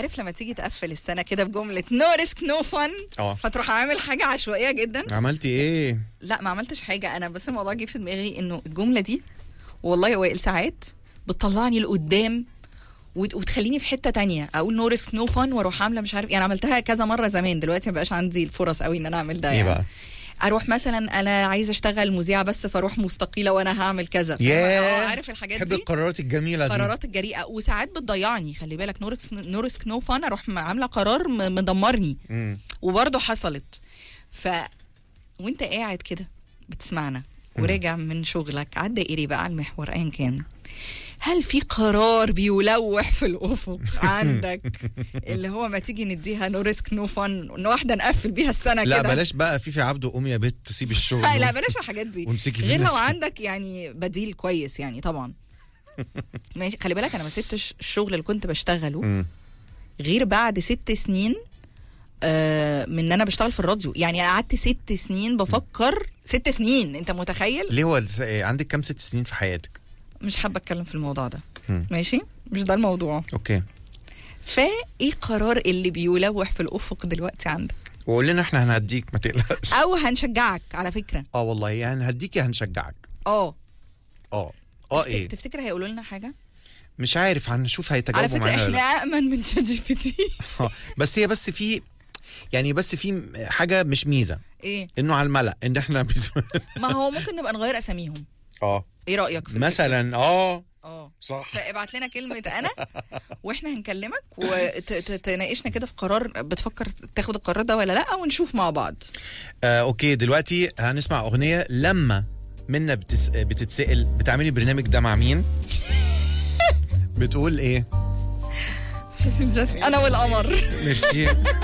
عارف لما تيجي تقفل السنه كده بجمله نو ريسك نو فن اه فتروح عامل حاجه عشوائيه جدا عملتي ايه لا ما عملتش حاجه انا بس الموضوع جه في دماغي انه الجمله دي والله يا وائل ساعات بتطلعني لقدام وت- وتخليني في حته تانية اقول نو ريسك نو فن واروح عامله مش عارف يعني عملتها كذا مره زمان دلوقتي ما بقاش عندي الفرص قوي ان انا اعمل ده ايه يعني. بقى اروح مثلا انا عايزه اشتغل مذيعه بس فاروح مستقيله وانا هعمل كذا فاهمة؟ ياه آه، عارف الحاجات بحب دي القرارات الجميله دي قرارات الجريئه وساعات بتضيعني خلي بالك نو ريسك نو ريسك نو فن اروح عامله قرار م- مدمرني مم. وبرضه حصلت ف وانت قاعد كده بتسمعنا وراجع من شغلك عدى دائري بقى على المحور ايا كان هل في قرار بيلوح في الافق عندك اللي هو ما تيجي نديها نو ريسك نو فن ان واحده نقفل بيها السنه لا كده بلاش بقى في في عبده قومي يا بت سيب الشغل لا لا بلاش الحاجات دي وامسكي في غير لو الناس. عندك يعني بديل كويس يعني طبعا ماشي خلي بالك انا ما سبتش الشغل اللي كنت بشتغله مم. غير بعد ست سنين آه من ان انا بشتغل في الراديو يعني قعدت ست سنين بفكر ست سنين انت متخيل ليه هو الس- إيه، عندك كام ست سنين في حياتك مش حابه اتكلم في الموضوع ده مم. ماشي مش ده الموضوع اوكي فايه قرار اللي بيلوح في الافق دلوقتي عندك وقول لنا احنا هنهديك ما تقلقش او هنشجعك على فكره اه والله يا هنهديك يا هنشجعك اه اه اه ايه تفتكر هيقولوا لنا حاجه مش عارف هنشوف على هيتجاوبوا فكره معانا ولا احنا لا امن من شات جي بي تي آه، بس هي بس في يعني بس في حاجه مش ميزه ايه انه على الملأ ان احنا بس- ما هو ممكن نبقى نغير اساميهم اه ايه رايك في الفكرة؟ مثلا اه اه صح فابعت لنا كلمة أنا وإحنا هنكلمك وتناقشنا كده في قرار بتفكر تاخد القرار ده ولا لأ ونشوف مع بعض آه، اوكي دلوقتي هنسمع اغنيه لما منا بتس... بتتسال بتعملي البرنامج ده مع مين بتقول ايه حسين جاسم أنا والقمر ميرسي